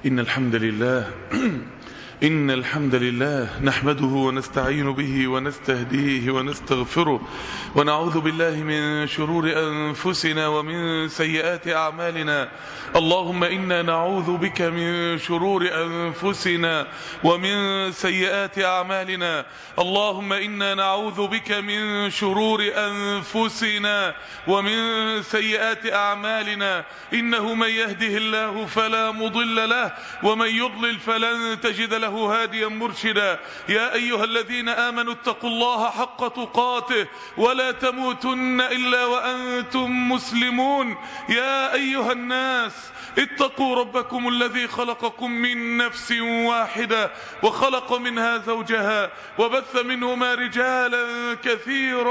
إن الحمد لله إن الحمد لله نحمده ونستعين به ونستهديه ونستغفره ونعوذ بالله من شرور أنفسنا ومن سيئات أعمالنا اللهم إنا نعوذ بك من شرور أنفسنا ومن سيئات أعمالنا اللهم إنا نعوذ بك من شرور أنفسنا ومن سيئات أعمالنا إنه من يهده الله فلا مضل له ومن يضلل فلن تجد له هاديا مرشدا يا أيها الذين آمنوا اتقوا الله حق تقاته ولا تموتن إلا وأنتم مسلمون يا أيها الناس اتقوا ربكم الذي خلقكم من نفس واحدة وخلق منها زوجها وبث منهما رجالا كثيرا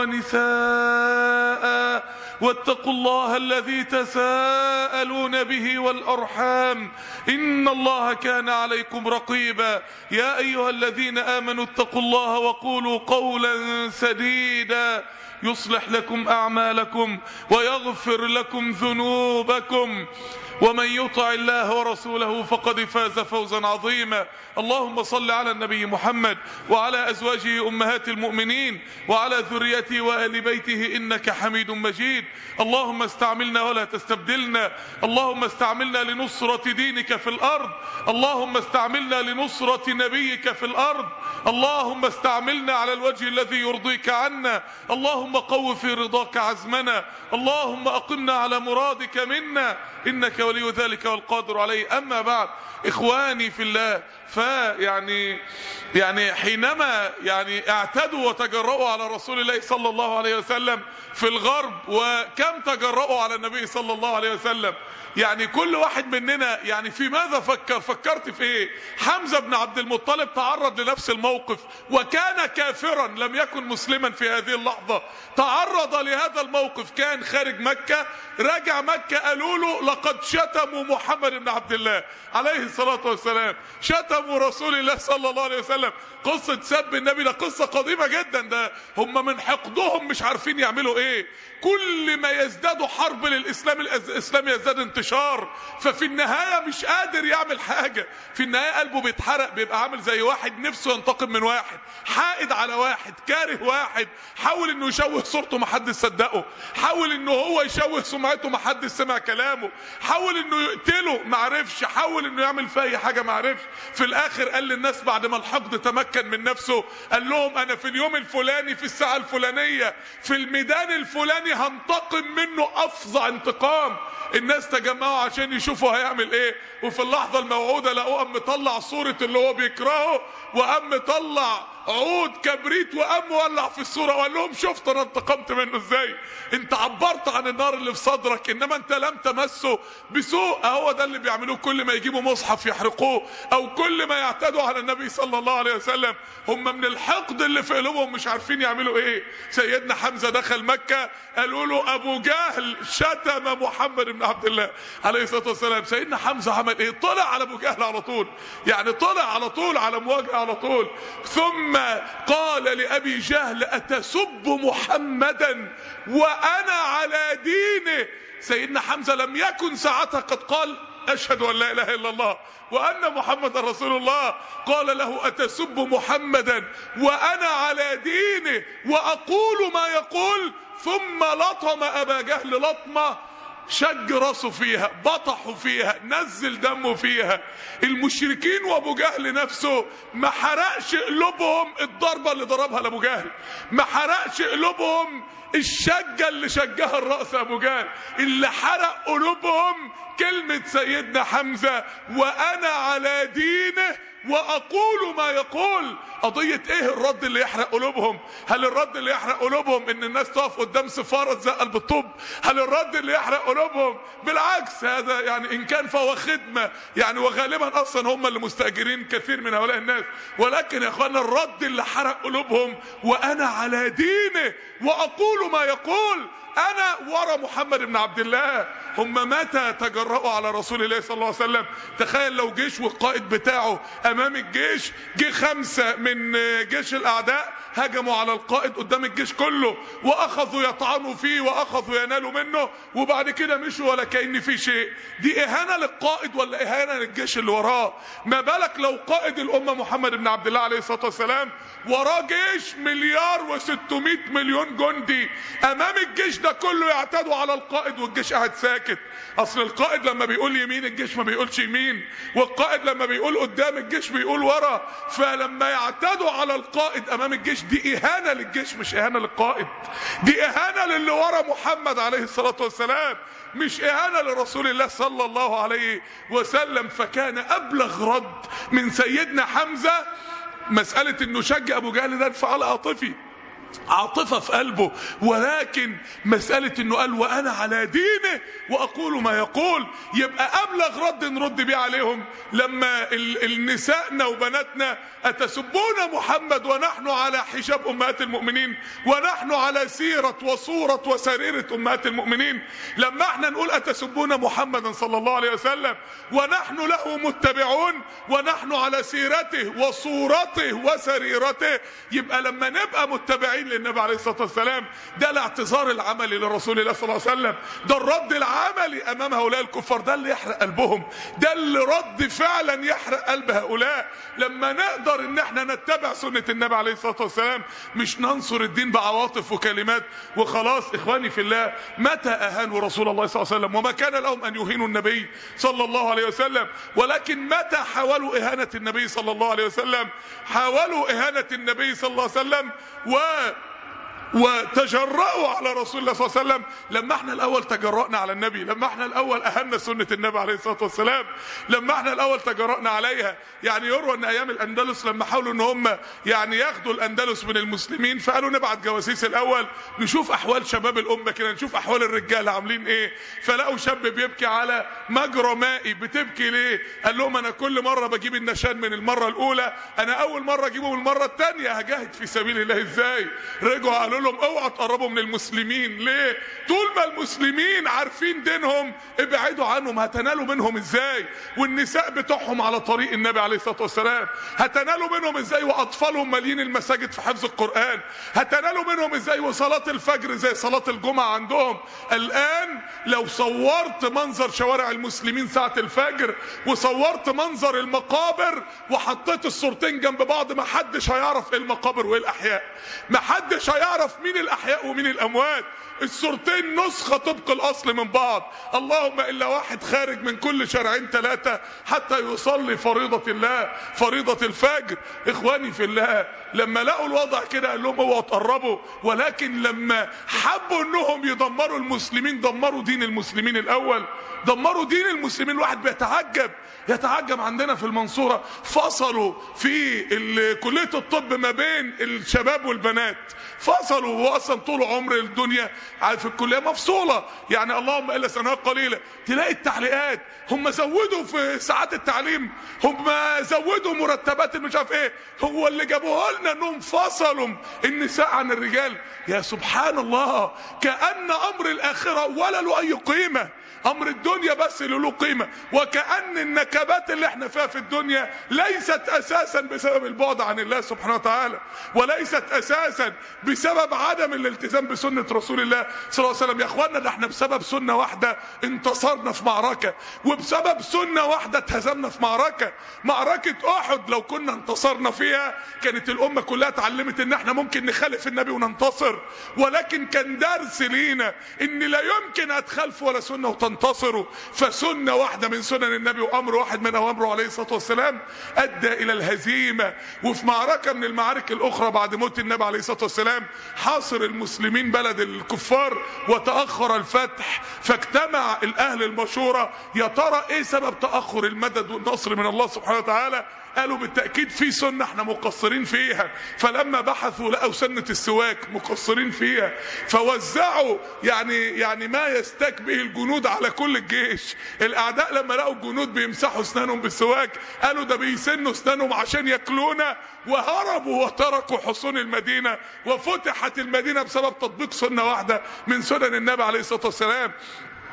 ونساء واتقوا الله الذي تساءلون به والأرحام إن الله كان عليكم رقيبا يا أيها الذين آمنوا اتقوا الله وقولوا قولا سديدا يصلح لكم أعمالكم ويغفر لكم ذنوبكم ومن يطع الله ورسوله فقد فاز فوزا عظيما اللهم صل على النبي محمد وعلى أزواجه أمهات المؤمنين وعلى ذريته وآل بيته إنك حميد مجيد اللهم استعملنا ولا تستبدلنا اللهم استعملنا لنصرة دينك في الأرض اللهم استعملنا لنصرة نبيك في الأرض اللهم استعملنا على الوجه الذي يرضيك عنا اللهم قو في رضاك عزمنا اللهم أقمنا على مرادك منا إنك ولي ذلك والقادر عليه أما بعد إخواني في الله فيعني يعني حينما يعني اعتدوا وتجرؤوا على رسول الله صلى الله عليه وسلم في الغرب وكم تجرؤوا على النبي صلى الله عليه وسلم يعني كل واحد مننا يعني في ماذا فكر فكرت في ايه حمزة بن عبد المطلب تعرض لنفس الموقف وكان كافرا لم يكن مسلما في هذه اللحظة تعرض لهذا الموقف كان خارج مكة رجع مكة قالوا له لقد شتموا محمد بن عبد الله عليه الصلاة والسلام شتموا رسول الله صلى الله عليه وسلم قصة سب النبي ده قصة قديمة جدا ده هم من حقدهم مش عارفين يعملوا ايه كل ما يزدادوا حرب للإسلام الإسلام يزداد انتشار ففي النهاية مش قادر يعمل حاجة في النهاية قلبه بيتحرق بيبقى عامل زي واحد نفسه ينتقم من واحد حائد على واحد كاره واحد حاول انه يشوه صورته ما حد صدقه حاول انه هو يشوه سمعته ما حد سمع كلامه حاول انه يقتله ما عرفش حاول انه يعمل فيه اي حاجة ما عرفش في الاخر قال للناس بعد ما الحقد تمكن من نفسه قال لهم انا في اليوم الفلاني في الساعة الفلانية في الميدان الفلاني هنتقم منه افظع انتقام الناس تجمعوا عشان يشوفوا هيعمل ايه وفي اللحظة الموعودة لقوه قام مطلع صورة اللي هو بيكرهه وقام مطلع عود كبريت وقام مولع في الصورة وقال لهم شفت انا انتقمت منه ازاي انت عبرت عن النار اللي في صدرك انما انت لم تمسه بسوء هو ده اللي بيعملوه كل ما يجيبوا مصحف يحرقوه او كل ما يعتدوا على النبي صلى الله عليه وسلم هم من الحقد اللي في قلوبهم مش عارفين يعملوا ايه سيدنا حمزة دخل مكة قالوا له ابو جهل شتم محمد بن عبد الله عليه الصلاة والسلام سيدنا حمزة عمل ايه طلع على ابو جهل على طول يعني طلع على طول على مواجهة على طول ثم قال لأبي جهل أتسب محمدا وأنا على دينه سيدنا حمزة لم يكن ساعتها قد قال أشهد أن لا إله إلا الله وأن محمد رسول الله قال له أتسب محمدا وأنا على دينه وأقول ما يقول ثم لطم أبا جهل لطمة شج راسه فيها بطحوا فيها نزل دمه فيها المشركين وابو جهل نفسه ما حرقش قلوبهم الضربه اللي ضربها لابو جهل ما حرقش قلوبهم الشجه اللي شجها الراس ابو جهل اللي حرق قلوبهم كلمه سيدنا حمزه وانا على دينه واقول ما يقول قضية ايه الرد اللي يحرق قلوبهم هل الرد اللي يحرق قلوبهم ان الناس تقف قدام سفارة تزقل بالطب هل الرد اللي يحرق قلوبهم بالعكس هذا يعني ان كان فهو خدمة يعني وغالبا اصلا هم اللي مستأجرين كثير من هؤلاء الناس ولكن يا اخوانا الرد اللي حرق قلوبهم وانا على دينه واقول ما يقول انا ورا محمد بن عبد الله هم متى تجرأوا على رسول الله صلى الله عليه وسلم تخيل لو جيش والقائد بتاعه امام الجيش جه خمسة من جيش الاعداء هجموا على القائد قدام الجيش كله واخذوا يطعنوا فيه واخذوا ينالوا منه وبعد كده مشوا ولا كأن في شيء دي اهانة للقائد ولا اهانة للجيش اللي وراه ما بالك لو قائد الامة محمد بن عبد الله عليه الصلاة والسلام وراه جيش مليار وستمائة مليون جندي امام الجيش ده كله يعتدوا على القائد والجيش قاعد ساكت اصل القائد لما بيقول يمين الجيش ما بيقولش يمين والقائد لما بيقول قدام الجيش بيقول ورا فلما يعتدوا على القائد امام الجيش دي اهانه للجيش مش اهانه للقائد دي اهانه للي ورا محمد عليه الصلاه والسلام مش اهانه لرسول الله صلى الله عليه وسلم فكان ابلغ رد من سيدنا حمزه مساله انه شجع ابو جهل ده انفعال عاطفي عاطفة في قلبه ولكن مسألة انه قال وانا على دينه واقول ما يقول يبقى ابلغ رد نرد بيه عليهم لما النسائنا وبناتنا اتسبون محمد ونحن على حجاب امهات المؤمنين ونحن على سيرة وصورة وسريرة امهات المؤمنين لما احنا نقول اتسبون محمدا صلى الله عليه وسلم ونحن له متبعون ونحن على سيرته وصورته وسريرته يبقى لما نبقى متبعين للنبي عليه الصلاه والسلام ده الاعتذار العملي لرسول الله صلى الله عليه وسلم ده الرد العملي امام هؤلاء الكفار ده اللي يحرق قلبهم ده اللي رد فعلا يحرق قلب هؤلاء لما نقدر ان احنا نتبع سنه النبي عليه الصلاه والسلام مش ننصر الدين بعواطف وكلمات وخلاص اخواني في الله متى اهانوا رسول الله صلى الله عليه وسلم وما كان لهم ان يهينوا النبي صلى الله عليه وسلم ولكن متى حاولوا اهانه النبي صلى الله عليه وسلم حاولوا اهانه النبي صلى الله عليه وسلم و وتجرأوا على رسول الله صلى الله عليه وسلم لما احنا الاول تجرأنا على النبي لما احنا الاول اهنا سنة النبي عليه الصلاة والسلام لما احنا الاول تجرأنا عليها يعني يروى ان ايام الاندلس لما حاولوا ان هم يعني ياخدوا الاندلس من المسلمين فقالوا نبعت جواسيس الاول نشوف احوال شباب الامة كده نشوف احوال الرجال عاملين ايه فلقوا شاب بيبكي على مجرى مائي بتبكي ليه قال لهم انا كل مرة بجيب النشان من المرة الاولى انا اول مرة اجيبه من المرة الثانية هجاهد في سبيل الله ازاي رجعوا قالوا لهم اوعوا تقربوا من المسلمين ليه طول ما المسلمين عارفين دينهم ابعدوا عنهم هتنالوا منهم ازاي والنساء بتوعهم على طريق النبي عليه الصلاه والسلام هتنالوا منهم ازاي واطفالهم مالين المساجد في حفظ القران هتنالوا منهم ازاي وصلاه الفجر زي صلاه الجمعه عندهم الان لو صورت منظر شوارع المسلمين ساعه الفجر وصورت منظر المقابر وحطيت الصورتين جنب بعض ما حدش هيعرف ايه المقابر وايه الاحياء ما حدش هيعرف مين الاحياء ومين الاموات الصورتين نسخة طبق الاصل من بعض اللهم الا واحد خارج من كل شارعين ثلاثة حتى يصلي فريضة الله فريضة الفجر اخواني في الله لما لقوا الوضع كده قال لهم اوعوا تقربوا ولكن لما حبوا انهم يدمروا المسلمين دمروا دين المسلمين الاول دمروا دين المسلمين الواحد بيتعجب يتعجب عندنا في المنصورة فصلوا في كلية الطب ما بين الشباب والبنات فصلوا هو اصلا طول عمر الدنيا في الكليه مفصوله يعني اللهم الا سنوات قليله تلاقي التعليقات هم زودوا في ساعات التعليم هم زودوا مرتبات مش عارف ايه هو اللي جابوه لنا انهم فصلوا النساء عن الرجال يا سبحان الله كان امر الاخره ولا له اي قيمه امر الدنيا بس اللي له قيمه وكان النكبات اللي احنا فيها في الدنيا ليست اساسا بسبب البعد عن الله سبحانه وتعالى وليست اساسا بسبب عدم الالتزام بسنه رسول الله صلى الله عليه وسلم يا اخوانا ده احنا بسبب سنه واحده انتصرنا في معركه وبسبب سنه واحده اتهزمنا في معركه معركه احد لو كنا انتصرنا فيها كانت الامه كلها اتعلمت ان احنا ممكن نخالف النبي وننتصر ولكن كان درس لينا ان لا يمكن اتخالف ولا سنه وتنتصروا فسنه واحده من سنن النبي وامر واحد من اوامره عليه الصلاه والسلام ادى الى الهزيمه وفي معركه من المعارك الاخرى بعد موت النبي عليه الصلاه والسلام حاصر المسلمين بلد الكفار وتاخر الفتح فاجتمع الاهل المشوره يا ترى ايه سبب تاخر المدد والنصر من الله سبحانه وتعالى قالوا بالتأكيد في سنة احنا مقصرين فيها فلما بحثوا لقوا سنة السواك مقصرين فيها فوزعوا يعني يعني ما يستك به الجنود على كل الجيش الاعداء لما لقوا الجنود بيمسحوا اسنانهم بالسواك قالوا ده بيسنوا اسنانهم عشان ياكلونا وهربوا وتركوا حصون المدينة وفتحت المدينة بسبب تطبيق سنة واحدة من سنن النبي عليه الصلاة والسلام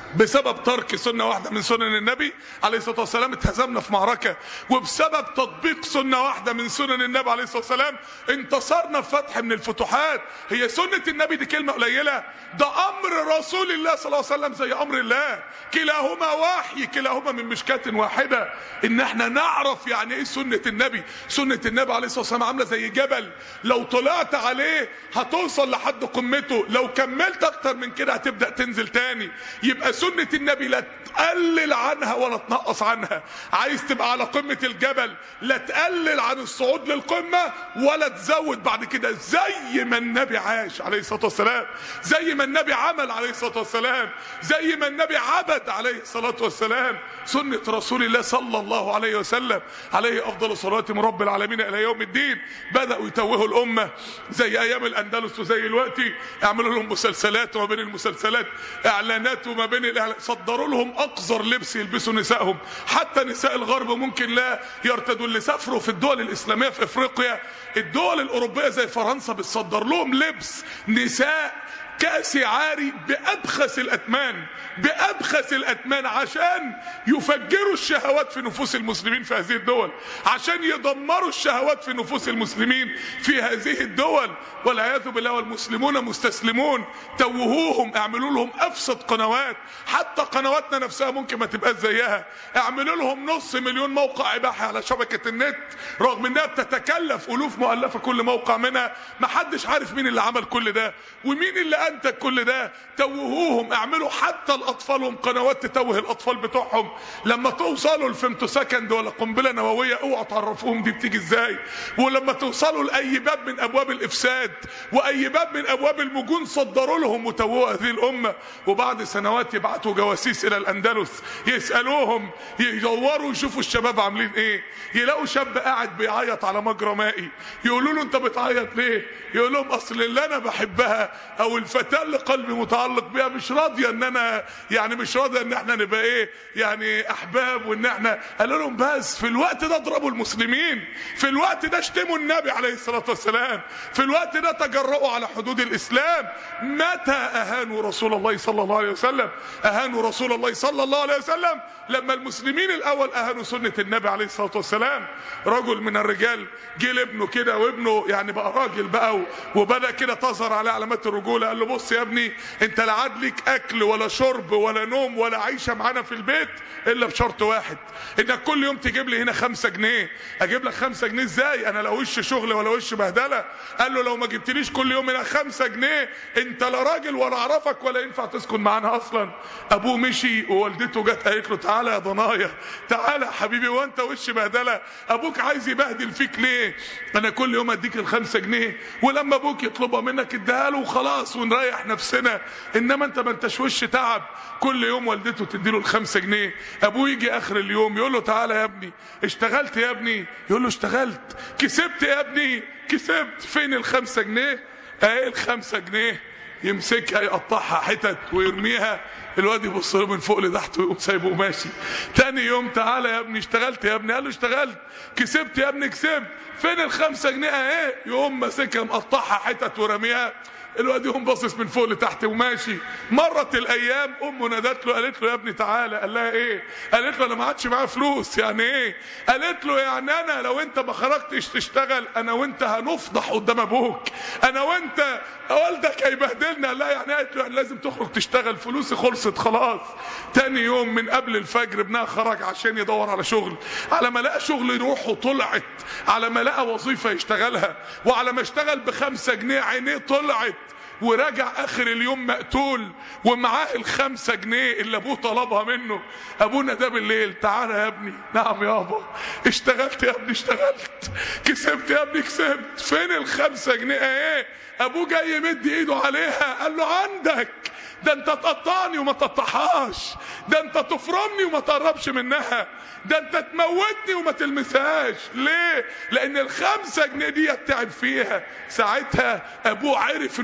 بسبب ترك سنة واحدة من سنن النبي عليه الصلاة والسلام اتهزمنا في معركة وبسبب تطبيق سنة واحدة من سنن النبي عليه الصلاة والسلام انتصرنا في فتح من الفتوحات هي سنة النبي دي كلمة قليلة ده أمر رسول الله صلى الله عليه وسلم زي أمر الله كلاهما وحي كلاهما من مشكاة واحدة إن احنا نعرف يعني إيه سنة النبي سنة النبي عليه الصلاة والسلام عاملة زي جبل لو طلعت عليه هتوصل لحد قمته لو كملت أكتر من كده هتبدأ تنزل تاني يبقى سنة النبي لا تقلل عنها ولا تنقص عنها عايز تبقى على قمة الجبل لا تقلل عن الصعود للقمة ولا تزود بعد كده زي ما النبي عاش عليه الصلاة والسلام زي ما النبي عمل عليه الصلاة والسلام زي ما النبي عبد عليه الصلاة والسلام سنة رسول الله صلى الله عليه وسلم عليه أفضل صلاة من رب العالمين إلى يوم الدين بدأوا يتوهوا الأمة زي أيام الأندلس وزي الوقت يعملوا لهم مسلسلات وما بين المسلسلات إعلانات وما بين الإعلان صدروا لهم أقذر لبس يلبسوا نسائهم حتى نساء الغرب ممكن لا يرتدوا اللي سافروا في الدول الإسلامية في إفريقيا الدول الأوروبية زي فرنسا بتصدر لهم لبس نساء كأس عاري بأبخس الأتمان بأبخس الأتمان عشان يفجروا الشهوات في نفوس المسلمين في هذه الدول عشان يدمروا الشهوات في نفوس المسلمين في هذه الدول والعياذ بالله والمسلمون مستسلمون توهوهم اعملوا لهم أفسد قنوات حتى قنواتنا نفسها ممكن ما تبقاش زيها اعملوا لهم نص مليون موقع إباحة على شبكة النت رغم انها بتتكلف ألوف مؤلفة كل موقع منها محدش عارف مين اللي عمل كل ده ومين اللي انتج كل ده توهوهم اعملوا حتى الاطفالهم قنوات تتوه الاطفال بتوعهم لما توصلوا لفيمتو سكند ولا قنبله نوويه اوعوا تعرفوهم دي بتيجي ازاي ولما توصلوا لاي باب من ابواب الافساد واي باب من ابواب المجون صدروا لهم وتوهوا هذه الامه وبعد سنوات يبعتوا جواسيس الى الاندلس يسالوهم يدوروا يشوفوا الشباب عاملين ايه يلاقوا شاب قاعد بيعيط على مجرى مائي يقولوا له انت بتعيط ليه يقول لهم اصل اللي انا بحبها او الفتاه اللي قلبي متعلق بيها مش راضيه ان انا يعني مش راضيه ان احنا نبقى ايه يعني احباب وان احنا قالوا لهم بس في الوقت ده اضربوا المسلمين في الوقت ده اشتموا النبي عليه الصلاه والسلام في الوقت ده تجرؤوا على حدود الاسلام متى اهانوا رسول الله صلى الله عليه وسلم اهانوا رسول الله صلى الله عليه وسلم لما المسلمين الاول اهانوا سنه النبي عليه الصلاه والسلام رجل من الرجال جه لابنه كده وابنه يعني بقى راجل بقى وبدا كده تظهر عليه علامات الرجوله قال له بص يا ابني انت لا عاد ليك اكل ولا شرب ولا نوم ولا عيشه معانا في البيت الا بشرط واحد انك كل يوم تجيب لي هنا خمسة جنيه اجيب لك خمسة جنيه ازاي انا لا وش شغل ولا وش بهدله قال له لو ما جبتليش كل يوم هنا خمسة جنيه انت لا راجل ولا اعرفك ولا ينفع تسكن معانا اصلا ابوه مشي ووالدته جت قالت له تعالى يا ضنايا تعالى يا حبيبي وانت وش بهدله ابوك عايز يبهدل فيك ليه انا كل يوم اديك الخمسة جنيه ولما ابوك يطلبها منك اديها له وخلاص ونريح نفسنا انما انت ما انتش وش تعب كل يوم والدته تديله الخمسة جنيه ابوه يجي اخر اليوم يقول له تعالى يا ابني اشتغلت يا ابني يقول له اشتغلت كسبت يا ابني كسبت فين الخمسة جنيه اهي الخمسة جنيه يمسكها يقطعها حتت ويرميها الواد يبص له من فوق لتحت ويقوم سايبه وماشي تاني يوم تعالى يا ابني اشتغلت يا ابني قال له اشتغلت كسبت يا ابني كسبت فين الخمسة جنيه اهي يقوم ماسكها مقطعها حتت ورميها الواد يقوم باصص من فوق لتحت وماشي مرت الايام امه نادت له قالت له يا ابني تعالى قال لها ايه قالت له انا ما عادش معايا فلوس يعني ايه قالت له يعني انا لو انت ما خرجتش تشتغل انا وانت هنفضح قدام ابوك انا وانت والدك هيبهدلنا قال لها يعني قالت له يعني لازم تخرج تشتغل فلوسي خلصت خلاص تاني يوم من قبل الفجر ابنها خرج عشان يدور على شغل على ما لقى شغل يروح وطلعت على ما لقى وظيفه يشتغلها وعلى ما اشتغل بخمسة جنيه عينيه طلعت ورجع اخر اليوم مقتول ومعاه الخمسة جنيه اللي ابوه طلبها منه ابونا ده بالليل تعالى يا ابني نعم يابا اشتغلت يا ابني اشتغلت كسبت يا ابني كسبت فين الخمسة جنيه ايه ابوه جاي يمد ايده عليها قال له عندك ده انت تقطعني وما تقطعهاش ده انت تفرمني وما تقربش منها ده انت تموتني وما تلمسهاش ليه لان الخمسة جنيه دي تعب فيها ساعتها ابوه عرف انه اشتغل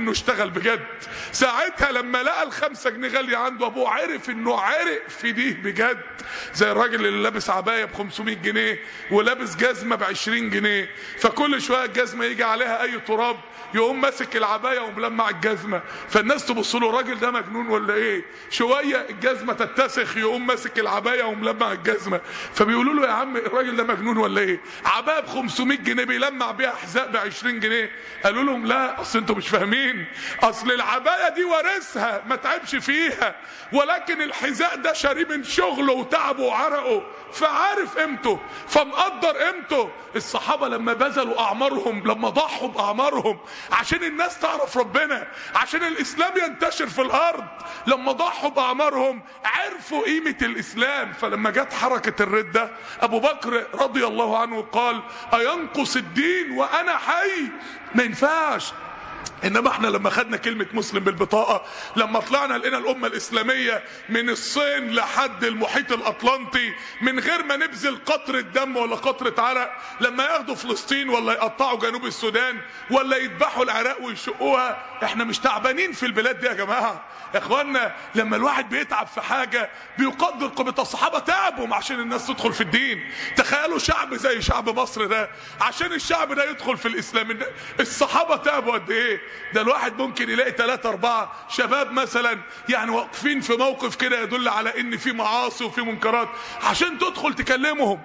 دخل بجد ساعتها لما لقى الخمسة جنيه غالية عنده ابوه عرف انه عرق في دي بجد زي الراجل اللي لابس عباية ب 500 جنيه ولابس جزمة ب 20 جنيه فكل شوية الجزمة يجي عليها اي تراب يقوم ماسك العباية وملمع الجزمة فالناس تبص له الراجل ده مجنون ولا ايه شوية الجزمة تتسخ يقوم ماسك العباية وملمع الجزمة فبيقولوا له يا عم الراجل ده مجنون ولا ايه عباية ب 500 جنيه بيلمع بيها حذاء ب 20 جنيه قالوا لهم لا اصل انتوا مش فاهمين اصل العباية دي وارثها ما تعبش فيها ولكن الحذاء ده شاريه من شغله وتعبه وعرقه فعارف قيمته فمقدر قيمته الصحابة لما بذلوا أعمارهم لما ضحوا بأعمارهم عشان الناس تعرف ربنا عشان الإسلام ينتشر في الأرض لما ضحوا بأعمارهم عرفوا قيمة الإسلام فلما جت حركة الردة أبو بكر رضي الله عنه قال أينقص الدين وأنا حي ما ينفعش انما احنا لما خدنا كلمة مسلم بالبطاقة لما طلعنا لقينا الامة الاسلامية من الصين لحد المحيط الاطلنطي من غير ما نبذل قطرة دم ولا قطرة عرق لما ياخدوا فلسطين ولا يقطعوا جنوب السودان ولا يذبحوا العراق ويشقوها احنا مش تعبانين في البلاد دي يا جماعة يا اخوانا لما الواحد بيتعب في حاجة بيقدر قيمة الصحابة تعبهم عشان الناس تدخل في الدين تخيلوا شعب زي شعب مصر ده عشان الشعب ده يدخل في الاسلام الصحابة تعبوا قد ايه ده الواحد ممكن يلاقي ثلاثة أربعة شباب مثلا يعني واقفين في موقف كده يدل على إن في معاصي وفي منكرات عشان تدخل تكلمهم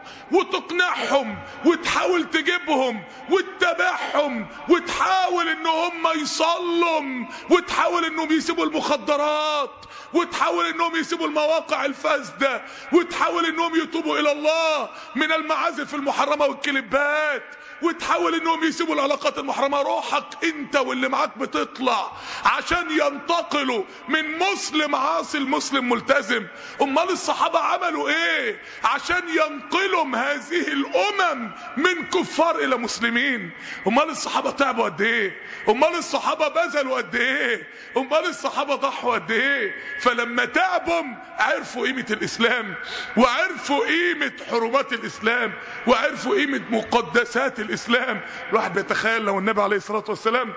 وتقنعهم وتحاول تجيبهم وتتابعهم وتحاول إن هم يصلوا وتحاول إنهم يسيبوا المخدرات وتحاول انهم يسيبوا المواقع الفاسده وتحاول انهم يتوبوا الى الله من المعازف المحرمه والكليبات وتحاول انهم يسيبوا العلاقات المحرمه روحك انت واللي معاك بتطلع عشان ينتقلوا من مسلم عاصي لمسلم ملتزم امال الصحابه عملوا ايه عشان ينقلوا هذه الامم من كفار الى مسلمين امال الصحابه تعبوا قد ايه امال الصحابه بذلوا قد ايه امال الصحابه ضحوا قد ايه فلما تعبوا عرفوا قيمه الاسلام وعرفوا قيمه حرمات الاسلام وعرفوا قيمه مقدسات الاسلام الواحد بيتخيل لو النبي عليه الصلاه والسلام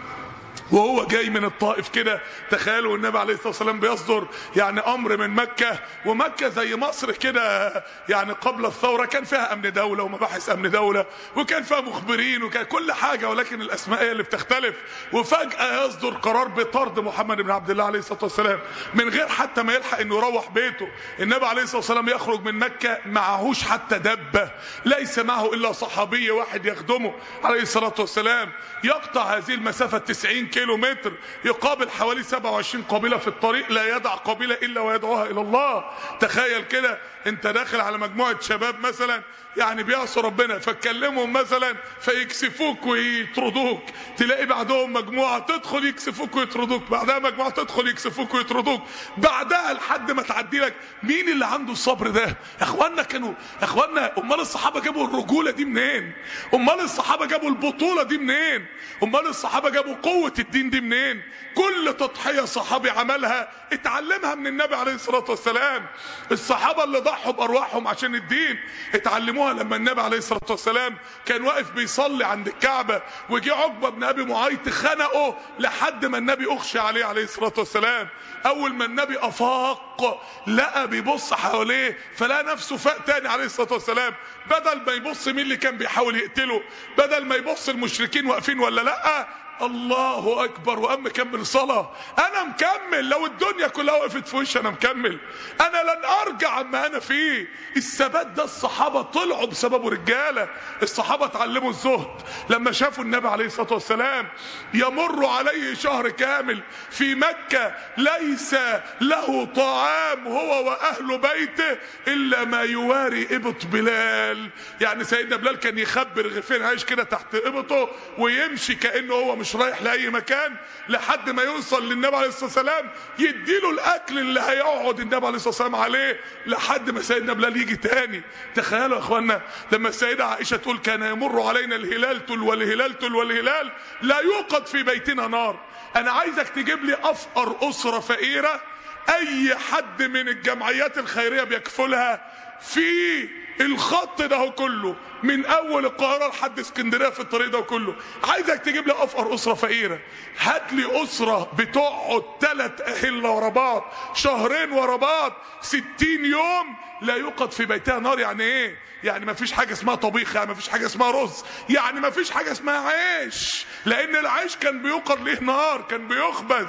وهو جاي من الطائف كده تخيلوا النبي عليه الصلاه والسلام بيصدر يعني امر من مكه ومكه زي مصر كده يعني قبل الثوره كان فيها امن دوله ومباحث امن دوله وكان فيها مخبرين وكان كل حاجه ولكن الاسماء هي اللي بتختلف وفجاه يصدر قرار بطرد محمد بن عبد الله عليه الصلاه والسلام من غير حتى ما يلحق انه يروح بيته النبي عليه الصلاه والسلام يخرج من مكه معهوش حتى دبه ليس معه الا صحابي واحد يخدمه عليه الصلاه والسلام يقطع هذه المسافه 90 كيلو متر يقابل حوالي 27 قبيله في الطريق لا يدع قبيله الا ويدعوها الى الله تخيل كده انت داخل على مجموعه شباب مثلا يعني بيعصوا ربنا فتكلمهم مثلا فيكسفوك ويطردوك تلاقي بعدهم مجموعه تدخل يكسفوك ويطردوك بعدها مجموعه تدخل يكسفوك ويطردوك بعدها لحد ما تعدي لك مين اللي عنده الصبر ده يا اخوانا كانوا يا اخوانا امال الصحابه جابوا الرجوله دي منين امال الصحابه جابوا البطوله دي منين امال الصحابه جابوا قوه الدين دي منين كل تضحيه صحابي عملها اتعلمها من النبي عليه الصلاه والسلام الصحابه اللي ضحوا بارواحهم عشان الدين اتعلموها لما النبي عليه الصلاه والسلام كان واقف بيصلي عند الكعبه وجي عقبه بن ابي معيط خنقه لحد ما النبي اغشي عليه عليه الصلاه والسلام اول ما النبي افاق لقى بيبص حواليه فلقى نفسه فاق تاني عليه الصلاه والسلام بدل ما يبص مين اللي كان بيحاول يقتله بدل ما يبص المشركين واقفين ولا لا الله اكبر وقام مكمل صلاه انا مكمل لو الدنيا كلها وقفت في وشي انا مكمل انا لن ارجع عما انا فيه الثبات ده الصحابه طلعوا بسببه رجاله الصحابه اتعلموا الزهد لما شافوا النبي عليه الصلاه والسلام يمر عليه شهر كامل في مكه ليس له طعام هو واهل بيته الا ما يواري ابط بلال يعني سيدنا بلال كان يخبر رغيفين عيش كده تحت ابطه ويمشي كانه هو مش رايح لاي مكان لحد ما يوصل للنبي عليه الصلاه والسلام يديله الاكل اللي هيقعد النبي عليه الصلاه والسلام عليه لحد ما سيدنا بلال يجي تاني تخيلوا يا اخوانا لما السيده عائشه تقول كان يمر علينا الهلال تل والهلال تل والهلال لا يوقد في بيتنا نار انا عايزك تجيب لي افقر اسره فقيره اي حد من الجمعيات الخيريه بيكفلها في الخط ده كله من اول القاهره لحد اسكندريه في الطريق ده كله عايزك تجيب لي افقر اسره فقيره هات لي اسره بتقعد ثلاث اهله ورا بعض شهرين ورا بعض ستين يوم لا يوقد في بيتها نار يعني ايه يعني ما فيش حاجه اسمها طبيخ يعني ما فيش حاجه اسمها رز يعني ما فيش حاجه اسمها عيش لان العيش كان بيوقد ليه نار كان بيخبز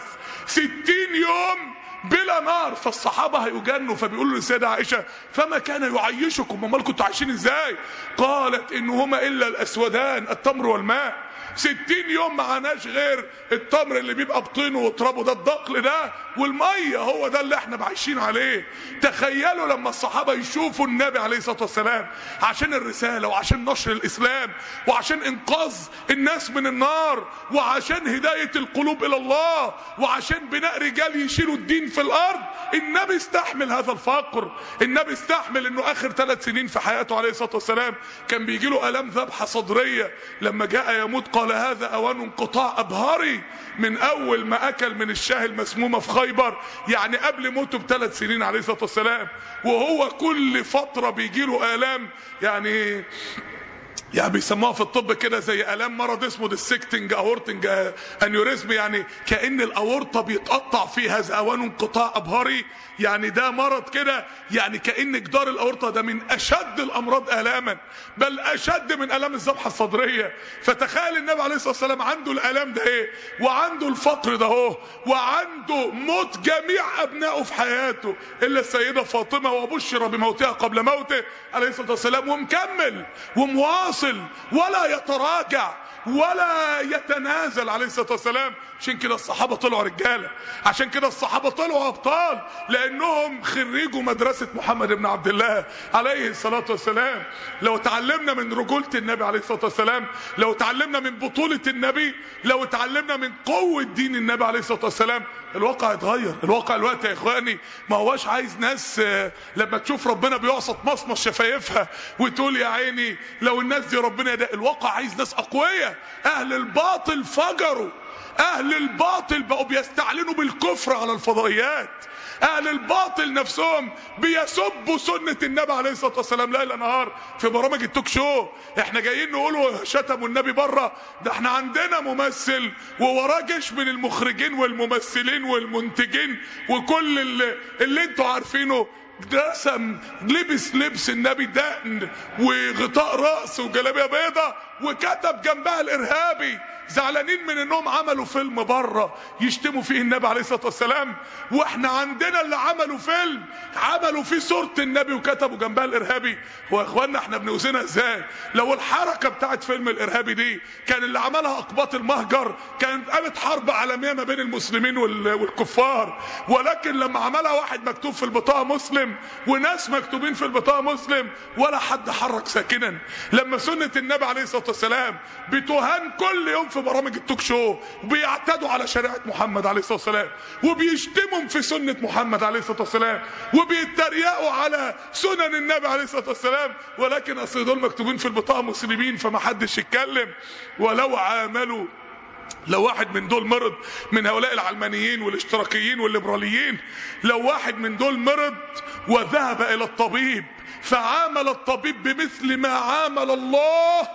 ستين يوم بلا نار فالصحابه هيجنوا فبيقولوا للسيده عائشه فما كان يعيشكم امال كنتوا عايشين ازاي قالت ان هما الا الاسودان التمر والماء ستين يوم معناش غير التمر اللي بيبقى بطينه وترابه ده الدقل ده والميه هو ده اللي احنا عايشين عليه تخيلوا لما الصحابه يشوفوا النبي عليه الصلاه والسلام عشان الرساله وعشان نشر الاسلام وعشان انقاذ الناس من النار وعشان هدايه القلوب الى الله وعشان بناء رجال يشيلوا الدين في الارض النبي استحمل هذا الفقر النبي استحمل انه اخر ثلاث سنين في حياته عليه الصلاه والسلام كان بيجي له الام ذبحه صدريه لما جاء يموت قال هذا اوان انقطاع ابهري من اول ما اكل من الشاه المسمومه في خيبر يعني قبل موته بثلاث سنين عليه الصلاه والسلام وهو كل فتره بيجي له الام يعني يعني بيسموها في الطب كده زي الام مرض اسمه ديسكتنج اورتنج انيوريزم يعني كان الاورطه بيتقطع فيه هذا اوان انقطاع ابهري يعني ده مرض كده يعني كان جدار الاورطه ده من اشد الامراض الاما بل اشد من الام الذبحه الصدريه فتخيل النبي عليه الصلاه والسلام عنده الالام ده ايه وعنده الفقر ده اهو وعنده موت جميع ابنائه في حياته الا السيده فاطمه وبشر بموتها قبل موته عليه الصلاه والسلام ومكمل ومواصل ولا يتراجع ولا يتنازل عليه الصلاه والسلام عشان كده الصحابه طلعوا رجاله عشان كده الصحابه طلعوا ابطال لانهم خريجوا مدرسه محمد بن عبد الله عليه الصلاه والسلام لو تعلمنا من رجوله النبي عليه الصلاه والسلام لو تعلمنا من بطوله النبي لو تعلمنا من قوه دين النبي عليه الصلاه والسلام الواقع هيتغير الواقع الوقت يا اخواني ما هواش عايز ناس لما تشوف ربنا بيعصت مصمص شفايفها وتقول يا عيني لو الناس دي ربنا ده الواقع عايز ناس اقوياء اهل الباطل فجروا اهل الباطل بقوا بيستعلنوا بالكفر على الفضائيات اهل الباطل نفسهم بيسبوا سنة النبي عليه الصلاة والسلام ليل نهار في برامج التوك شو احنا جايين نقولوا شتموا النبي بره ده احنا عندنا ممثل ووراه جيش من المخرجين والممثلين والمنتجين وكل اللي, اللي انتوا عارفينه رسم لبس لبس النبي دقن وغطاء راس وجلابيه بيضة وكتب جنبها الارهابي زعلانين من انهم عملوا فيلم بره يشتموا فيه النبي عليه الصلاه والسلام واحنا عندنا اللي عملوا فيلم عملوا فيه صوره النبي وكتبوا جنبها الارهابي هو يا اخوانا احنا بنوزنها ازاي لو الحركه بتاعت فيلم الارهابي دي كان اللي عملها اقباط المهجر كانت قامت حرب عالميه ما بين المسلمين والكفار ولكن لما عملها واحد مكتوب في البطاقه مسلم وناس مكتوبين في البطاقه مسلم ولا حد حرك ساكنا لما سنه النبي عليه الصلاه والسلام بتهان كل يوم في برامج التوك شو وبيعتدوا على شريعه محمد عليه الصلاه والسلام وبيشتموا في سنه محمد عليه الصلاه والسلام وبيتريقوا على سنن النبي عليه الصلاه والسلام ولكن اصل دول مكتوبين في البطاقه مسلمين فما حدش يتكلم ولو عاملوا لو واحد من دول مرض من هؤلاء العلمانيين والاشتراكيين والليبراليين لو واحد من دول مرض وذهب الى الطبيب فعامل الطبيب بمثل ما عامل الله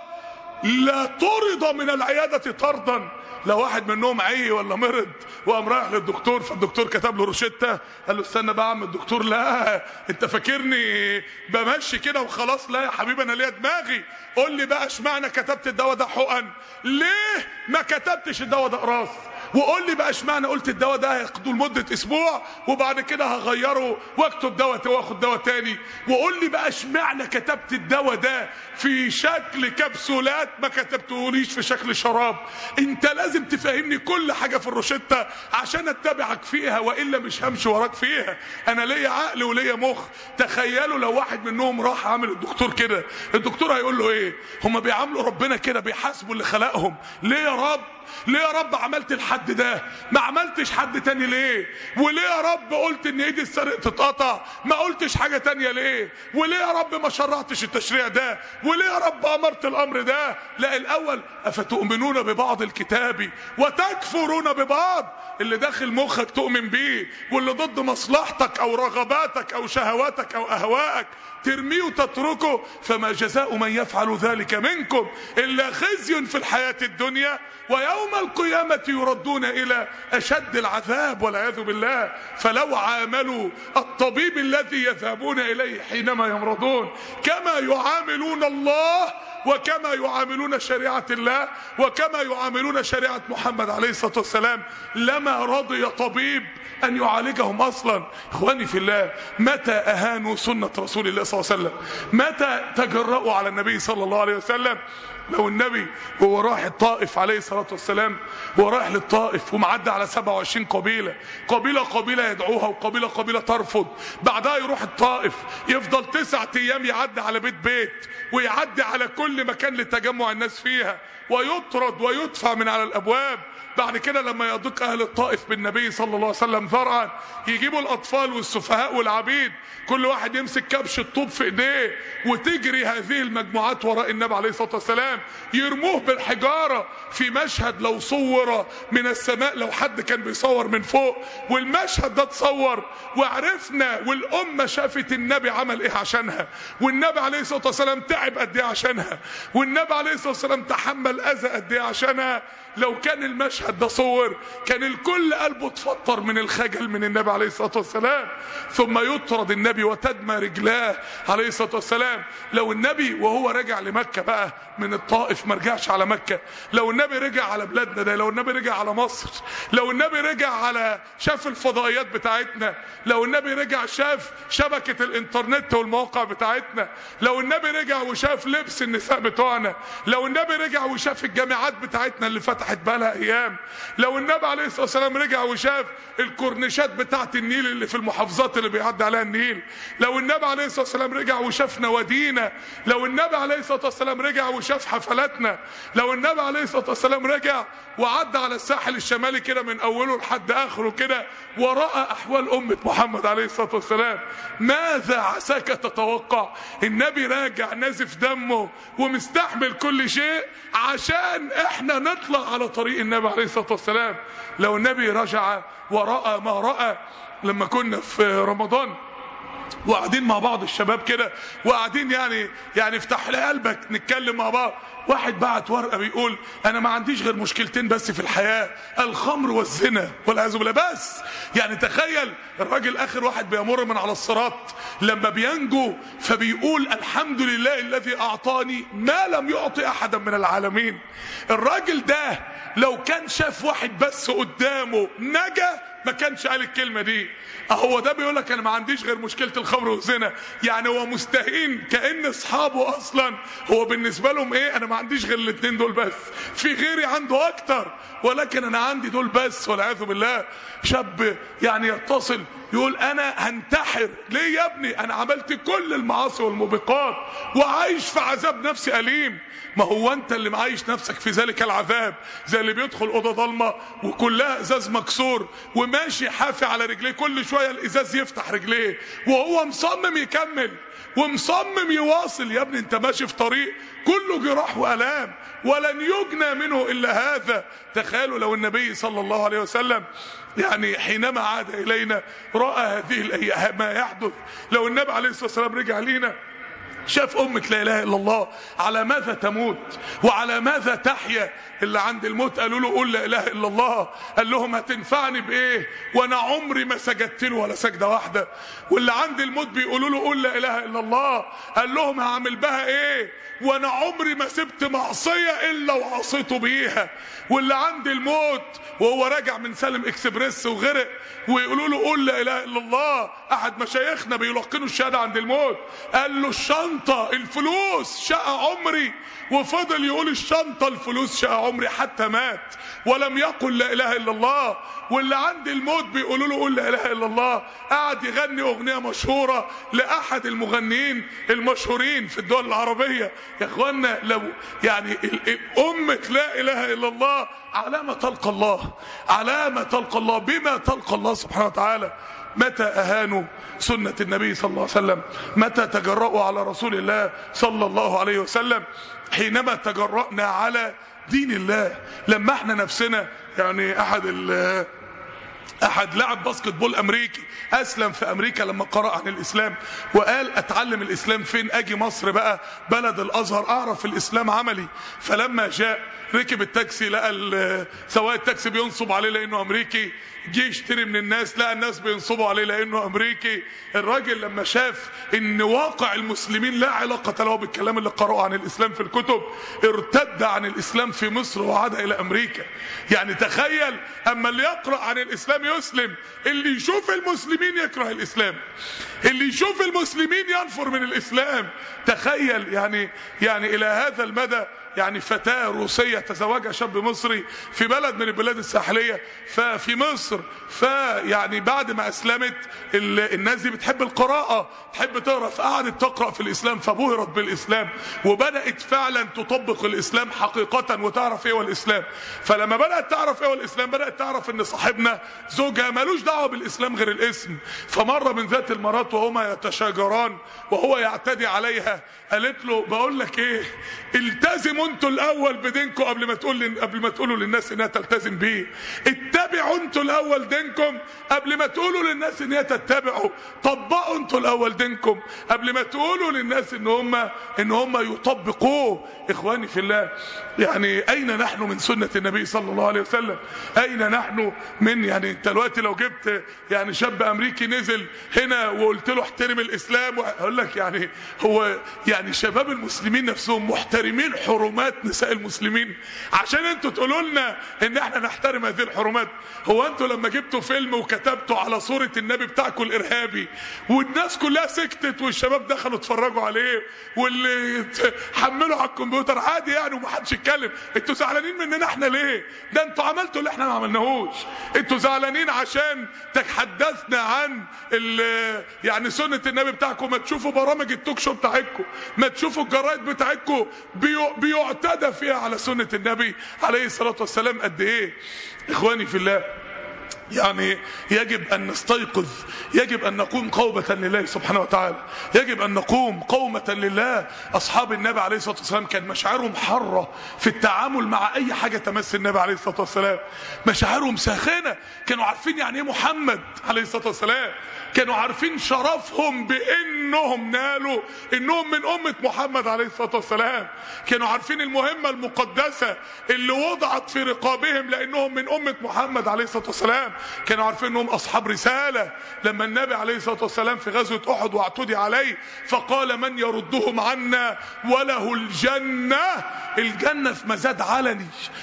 لا طرد من العيادة طردا لو واحد منهم عي ولا مرض وقام رايح للدكتور فالدكتور كتب له روشته قال له استنى بقى يا عم الدكتور لا انت فاكرني بمشي كده وخلاص لا يا حبيبي انا ليا دماغي قول لي بقى اشمعنى كتبت الدواء ده حقن ليه ما كتبتش الدواء ده قراص وقول لي بقى اشمعنى قلت الدواء ده هياخده لمده اسبوع وبعد كده هغيره واكتب دواء واخد دواء تاني وقول لي بقى اشمعنى كتبت الدواء ده في شكل كبسولات ما كتبتهوليش في شكل شراب انت لازم تفهمني كل حاجه في الروشته عشان اتبعك فيها والا مش همشي وراك فيها انا ليا عقل وليا مخ تخيلوا لو واحد منهم راح عامل الدكتور كده الدكتور هيقول له ايه هما بيعاملوا ربنا كده بيحاسبوا اللي خلقهم ليه يا رب ليه يا رب عملت الحديد الحد ده ما عملتش حد تاني ليه وليه يا رب قلت ان ايدي السرق تتقطع ما قلتش حاجة تانية ليه وليه يا رب ما شرعتش التشريع ده وليه يا رب امرت الامر ده لا الاول افتؤمنون ببعض الكتاب وتكفرون ببعض اللي داخل مخك تؤمن بيه واللي ضد مصلحتك او رغباتك او شهواتك او اهوائك ترميه وتتركه فما جزاء من يفعل ذلك منكم الا خزي في الحياه الدنيا ويوم القيامه يردون الى اشد العذاب والعياذ بالله فلو عاملوا الطبيب الذي يذهبون اليه حينما يمرضون كما يعاملون الله وكما يعاملون شريعة الله وكما يعاملون شريعة محمد عليه الصلاة والسلام لما رضي طبيب أن يعالجهم أصلا إخواني في الله متى أهانوا سنة رسول الله صلى الله عليه وسلم متى تجرؤوا على النبي صلى الله عليه وسلم لو النبي وهو رايح الطائف عليه الصلاة والسلام وهو رايح للطائف ومعدي على 27 قبيلة قبيلة قبيلة يدعوها وقبيلة قبيلة ترفض بعدها يروح الطائف يفضل تسعة أيام يعدي على بيت بيت ويعدي على كل مكان لتجمع الناس فيها ويطرد ويدفع من على الأبواب بعد كده لما يضيق أهل الطائف بالنبي صلى الله عليه وسلم ذرعا يجيبوا الأطفال والسفهاء والعبيد كل واحد يمسك كبش الطوب في ايديه وتجري هذه المجموعات وراء النبي عليه الصلاة والسلام يرموه بالحجارة في مشهد لو صور من السماء لو حد كان بيصور من فوق والمشهد ده اتصور وعرفنا والأمة شافت النبي عمل ايه عشانها والنبي عليه الصلاة والسلام تعب قد ايه عشانها والنبي عليه الصلاة والسلام تحمل أذى قد ايه عشانها لو كان المشهد ده صور كان الكل قلبه اتفطر من الخجل من النبي عليه الصلاة والسلام ثم يطرد النبي وتدمى رجلاه عليه الصلاة والسلام لو النبي وهو راجع لمكة بقى من الطائف ما رجعش على مكة لو النبي رجع على بلادنا ده لو النبي رجع على مصر لو النبي رجع على شاف الفضائيات بتاعتنا لو النبي رجع شاف شبكة الانترنت والمواقع بتاعتنا لو النبي رجع وشاف لبس النساء بتوعنا لو النبي رجع وشاف الجامعات بتاعتنا اللي فتحت بقالها ايام لو النبي عليه الصلاة والسلام رجع وشاف الكورنيشات بتاعت النيل اللي في المحافظات اللي بيعدي عليها النيل لو النبي عليه الصلاة والسلام رجع وشاف نوادينا لو النبي عليه الصلاة والسلام رجع وشاف حفلاتنا لو النبي عليه الصلاة والسلام رجع وعدى على الساحل الشمالي كده من اوله لحد اخره كده ورأى احوال امة محمد عليه الصلاة والسلام ماذا عساك تتوقع النبي راجع نازف دمه ومستحمل كل شيء عشان احنا نطلع على طريق النبي عليه الصلاة والسلام لو النبي رجع ورأى ما رأى لما كنا في رمضان وقاعدين مع بعض الشباب كده وقاعدين يعني يعني افتح لي قلبك نتكلم مع بعض واحد بعت ورقه بيقول انا ما عنديش غير مشكلتين بس في الحياه الخمر والزنا والعياذ بالله بس يعني تخيل الراجل اخر واحد بيمر من على الصراط لما بينجو فبيقول الحمد لله الذي اعطاني ما لم يعطي احدا من العالمين الراجل ده لو كان شاف واحد بس قدامه نجا ما كانش قال الكلمة دي هو ده بيقول لك انا ما عنديش غير مشكلة الخمر والزنا يعني هو مستهين كأن اصحابه اصلا هو بالنسبة لهم ايه انا ما عنديش غير الاتنين دول بس في غيري عنده اكتر ولكن انا عندي دول بس والعياذ بالله شاب يعني يتصل يقول انا هنتحر ليه يا ابني انا عملت كل المعاصي والموبقات وعايش في عذاب نفسي اليم ما هو انت اللي معايش نفسك في ذلك العذاب زي اللي بيدخل اوضه ضلمه وكلها ازاز مكسور وماشي حافي على رجليه كل شويه الازاز يفتح رجليه وهو مصمم يكمل ومصمم يواصل يا ابني انت ماشي في طريق كله جراح والام ولن يجنى منه الا هذا تخيلوا لو النبي صلى الله عليه وسلم يعني حينما عاد الينا راى هذه الايام ما يحدث لو النبي عليه الصلاه والسلام رجع لينا شاف أمة لا إله إلا الله على ماذا تموت وعلى ماذا تحيا اللي عند الموت قالوا له قول لا إله إلا الله قال لهم هتنفعني بإيه وأنا عمري ما سجدت له ولا سجدة واحدة واللي عند الموت بيقولوا له قول لا إله إلا الله قال لهم هعمل بها إيه وأنا عمري ما سبت معصية إلا وعصيته بيها واللي عند الموت وهو راجع من سالم اكسبريس وغرق ويقولوا له قول لا إله إلا الله أحد مشايخنا بيلقنوا الشهادة عند الموت قال له الشر الشنطة الفلوس شقى عمري وفضل يقول الشنطة الفلوس شقى عمري حتى مات ولم يقل لا إله إلا الله واللي عند الموت بيقولوا له قول لا إله إلا الله قعد يغني أغنية مشهورة لأحد المغنيين المشهورين في الدول العربية يا إخوانا لو يعني ال- ال- أمة لا إله إلا الله علامة تلقى الله علامة تلقى الله بما تلقى الله سبحانه وتعالى متى أهانوا سنة النبي صلى الله عليه وسلم متى تجرؤوا على رسول الله صلى الله عليه وسلم حينما تجرأنا على دين الله لما احنا نفسنا يعني احد ال احد لاعب باسكت بول امريكي اسلم في امريكا لما قرأ عن الاسلام وقال اتعلم الاسلام فين اجي مصر بقى بلد الازهر اعرف الاسلام عملي فلما جاء ركب التاكسي لقى ال- سواق التاكسي بينصب عليه لانه امريكي جه يشتري من الناس لقى الناس بينصبوا عليه لانه امريكي الراجل لما شاف ان واقع المسلمين لا علاقه له بالكلام اللي قرأه عن الاسلام في الكتب ارتد عن الاسلام في مصر وعاد الى امريكا يعني تخيل اما اللي يقرأ عن الاسلام يسلم اللي يشوف المسلمين يكره الاسلام اللي يشوف المسلمين ينفر من الاسلام تخيل يعني يعني الى هذا المدى يعني فتاة روسية تزوجها شاب مصري في بلد من البلاد الساحلية ففي مصر فيعني بعد ما أسلمت ال- الناس دي بتحب القراءة تحب تقرأ فقعدت تقرأ في الإسلام فبهرت بالإسلام وبدأت فعلا تطبق الإسلام حقيقة وتعرف إيه هو الإسلام فلما بدأت تعرف إيه هو الإسلام بدأت تعرف إن صاحبنا زوجها ملوش دعوة بالإسلام غير الاسم فمرة من ذات المرات وهما يتشاجران وهو يعتدي عليها قالت له بقول لك ايه التزموا انتوا الاول بدينكم قبل ما تقول قبل ما تقولوا للناس انها تلتزم بيه اتبعوا انتوا الاول دينكم قبل ما تقولوا للناس ان هي تتبعوا طبقوا انتوا الاول دينكم قبل ما تقولوا للناس ان هم ان هم يطبقوه اخواني في الله يعني اين نحن من سنه النبي صلى الله عليه وسلم اين نحن من يعني انت دلوقتي لو جبت يعني شاب امريكي نزل هنا وقلت له احترم الاسلام اقول لك يعني هو يعني شباب المسلمين نفسهم محترمين حرمات نساء المسلمين عشان انتوا تقولوا لنا ان احنا نحترم هذه الحرمات هو انتوا لما جبتوا فيلم وكتبتوا على صورة النبي بتاعكم الارهابي والناس كلها سكتت والشباب دخلوا اتفرجوا عليه واللي ت- حملوا على الكمبيوتر عادي يعني ومحدش يتكلم انتوا زعلانين مننا احنا ليه ده انتوا عملتوا اللي احنا ما عملناهوش انتوا زعلانين عشان تحدثنا عن ال- يعني سنة النبي بتاعكم ما تشوفوا برامج التوك شو بتاعتكم ما تشوفوا الجرايد بتاعتكم بيو- بيعتدى فيها على سنة النبي عليه الصلاة والسلام قد ايه اخواني في الله يعني يجب أن نستيقظ يجب أن نقوم قومة لله سبحانه وتعالى يجب أن نقوم قومة لله أصحاب النبي عليه الصلاة والسلام كان مشاعرهم حرة في التعامل مع أي حاجة تمس النبي عليه الصلاة والسلام مشاعرهم ساخنة كانوا عارفين يعني إيه محمد عليه الصلاة والسلام كانوا عارفين شرفهم بأنهم نالوا إنهم من أمة محمد عليه الصلاة والسلام كانوا عارفين المهمة المقدسة اللي وضعت في رقابهم لأنهم من أمة محمد عليه الصلاة والسلام كانوا عارفين انهم اصحاب رساله لما النبي عليه الصلاه والسلام في غزوه احد واعتدي عليه فقال من يردهم عنا وله الجنه الجنه في مزاد علني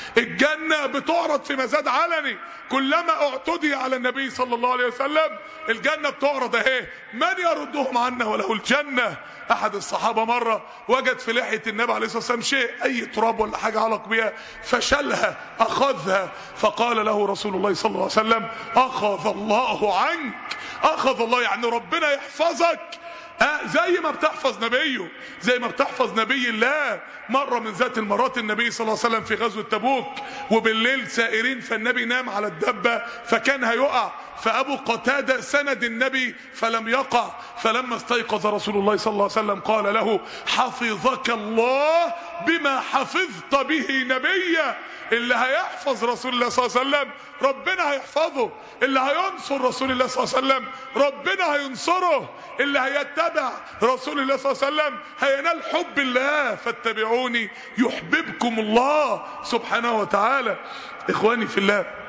الجنه بتعرض في مزاد علني كلما اعتدي على النبي صلى الله عليه وسلم الجنه بتعرض اهي من يردهم عنا وله الجنه احد الصحابه مره وجد في لحيه النبي عليه الصلاه والسلام شيء اي تراب ولا حاجه علق بها فشلها اخذها فقال له رسول الله صلى الله عليه وسلم اخذ الله عنك اخذ الله يعني ربنا يحفظك آه زي ما بتحفظ نبيه زي ما بتحفظ نبي الله مرة من ذات المرات النبي صلى الله عليه وسلم في غزوة تبوك وبالليل سائرين فالنبي نام على الدبة فكان هيقع فأبو قتادة سند النبي فلم يقع فلما استيقظ رسول الله صلى الله عليه وسلم قال له حفظك الله بما حفظت به نبيا اللي هيحفظ رسول الله صلى الله عليه وسلم ربنا هيحفظه اللي هينصر رسول الله صلى الله عليه وسلم ربنا هينصره اللي هيتبع رسول الله صلى الله عليه وسلم هينال حب الله فاتبعوني يحببكم الله سبحانه وتعالى اخواني في الله